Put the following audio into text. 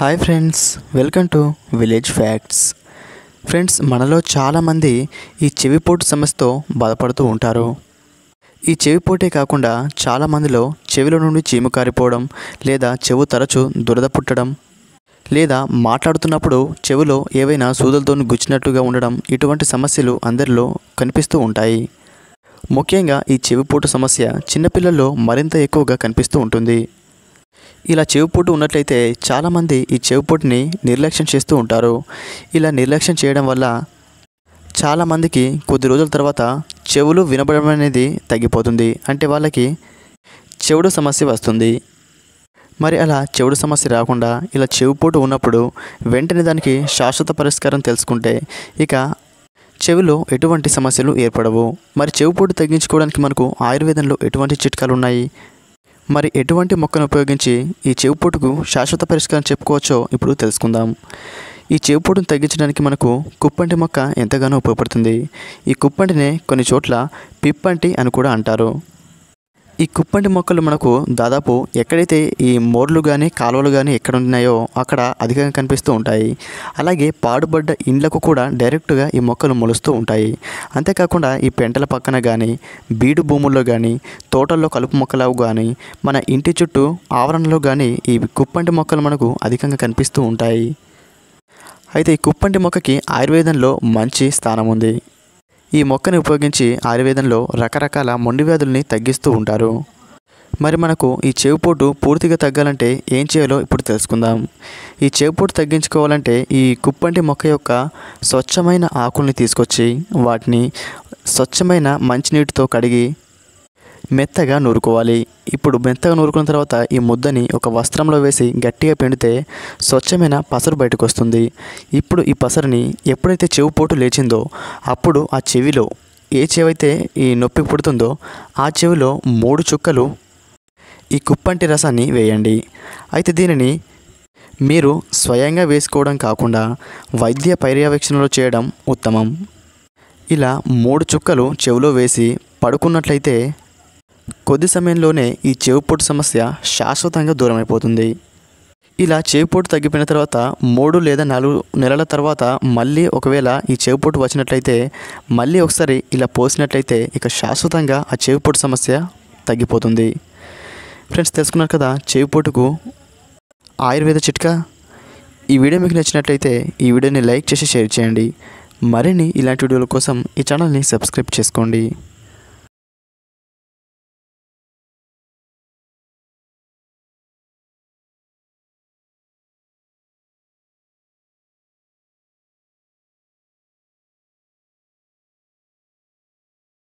hi friends welcome to village facts friends మనలో చాలామంది ఈ చెవిపోటు సమస్యతో బాధపడుతూ ఉంటారు ఈ చెవిపోటే కాకుండా చాలామందిలో చెవిలో నుండి చీము కారిపోవడం లేదా చెవు తరచు దురద పుట్టడం లేదా మాట్లాడుతున్నప్పుడు చెవిలో ఏవైనా సూదులతో గుచ్చినట్టుగా ఉండడం ఇటువంటి సమస్యలు అందరిలో కనిపిస్తూ ఉంటాయి ముఖ్యంగా ఈ చెవిపోటు సమస్య చిన్నపిల్లల్లో మరింత ఎక్కువగా కనిపిస్తూ ఉంటుంది ఇలా చెవిపోటు ఉన్నట్లయితే చాలామంది ఈ చెవిపోటుని నిర్లక్ష్యం చేస్తూ ఉంటారు ఇలా నిర్లక్ష్యం చేయడం వల్ల చాలామందికి కొద్ది రోజుల తర్వాత చెవులు వినపడడం అనేది తగ్గిపోతుంది అంటే వాళ్ళకి చెవుడు సమస్య వస్తుంది మరి అలా చెవుడు సమస్య రాకుండా ఇలా చెవిపోటు ఉన్నప్పుడు వెంటనే దానికి శాశ్వత పరిష్కారం తెలుసుకుంటే ఇక చెవిలో ఎటువంటి సమస్యలు ఏర్పడవు మరి చెవిపోటు తగ్గించుకోవడానికి మనకు ఆయుర్వేదంలో ఎటువంటి చిట్కాలు ఉన్నాయి మరి ఎటువంటి మొక్కను ఉపయోగించి ఈ చెవిపోటుకు శాశ్వత పరిష్కారం చెప్పుకోవచ్చో ఇప్పుడు తెలుసుకుందాం ఈ చెవిపోటును తగ్గించడానికి మనకు కుప్పంటి మొక్క ఎంతగానో ఉపయోగపడుతుంది ఈ కుప్పంటినే కొన్ని చోట్ల పిప్పంటి అని కూడా అంటారు ఈ కుప్పంటి మొక్కలు మనకు దాదాపు ఎక్కడైతే ఈ మోర్లు కానీ కాలువలు కానీ ఎక్కడ ఉన్నాయో అక్కడ అధికంగా కనిపిస్తూ ఉంటాయి అలాగే పాడుబడ్డ ఇండ్లకు కూడా డైరెక్ట్గా ఈ మొక్కలు మొలుస్తూ ఉంటాయి అంతేకాకుండా ఈ పెంటల పక్కన కానీ బీడు భూముల్లో కానీ తోటల్లో కలుపు మొక్కలు కానీ మన ఇంటి చుట్టూ ఆవరణలో కానీ ఈ కుప్పంటి మొక్కలు మనకు అధికంగా కనిపిస్తూ ఉంటాయి అయితే ఈ కుప్పంటి మొక్కకి ఆయుర్వేదంలో మంచి స్థానం ఉంది ఈ మొక్కని ఉపయోగించి ఆయుర్వేదంలో రకరకాల మొండి వ్యాధుల్ని తగ్గిస్తూ ఉంటారు మరి మనకు ఈ చెవిపోటు పూర్తిగా తగ్గాలంటే ఏం చేయాలో ఇప్పుడు తెలుసుకుందాం ఈ చెవిపోటు తగ్గించుకోవాలంటే ఈ కుప్పంటి మొక్క యొక్క స్వచ్ఛమైన ఆకుల్ని తీసుకొచ్చి వాటిని స్వచ్ఛమైన మంచినీటితో కడిగి మెత్తగా నూరుకోవాలి ఇప్పుడు మెత్తగా నూరుకున్న తర్వాత ఈ ముద్దని ఒక వస్త్రంలో వేసి గట్టిగా పిండితే స్వచ్ఛమైన పసరు బయటకు వస్తుంది ఇప్పుడు ఈ పసరుని ఎప్పుడైతే చెవి పోటు లేచిందో అప్పుడు ఆ చెవిలో ఏ చెవైతే ఈ నొప్పి పుడుతుందో ఆ చెవిలో మూడు చుక్కలు ఈ కుప్పంటి రసాన్ని వేయండి అయితే దీనిని మీరు స్వయంగా వేసుకోవడం కాకుండా వైద్య పర్యవేక్షణలో చేయడం ఉత్తమం ఇలా మూడు చుక్కలు చెవిలో వేసి పడుకున్నట్లయితే కొద్ది సమయంలోనే ఈ చెవిపోటు సమస్య శాశ్వతంగా దూరమైపోతుంది ఇలా చెవిపోటు తగ్గిపోయిన తర్వాత మూడు లేదా నాలుగు నెలల తర్వాత మళ్ళీ ఒకవేళ ఈ చెవిపోటు వచ్చినట్లయితే మళ్ళీ ఒకసారి ఇలా పోసినట్లయితే ఇక శాశ్వతంగా ఆ చెవిపోటు సమస్య తగ్గిపోతుంది ఫ్రెండ్స్ తెలుసుకున్నారు కదా చెవిపోటుకు ఆయుర్వేద చిట్కా ఈ వీడియో మీకు నచ్చినట్లయితే ఈ వీడియోని లైక్ చేసి షేర్ చేయండి మరిన్ని ఇలాంటి వీడియోల కోసం ఈ ఛానల్ని సబ్స్క్రైబ్ చేసుకోండి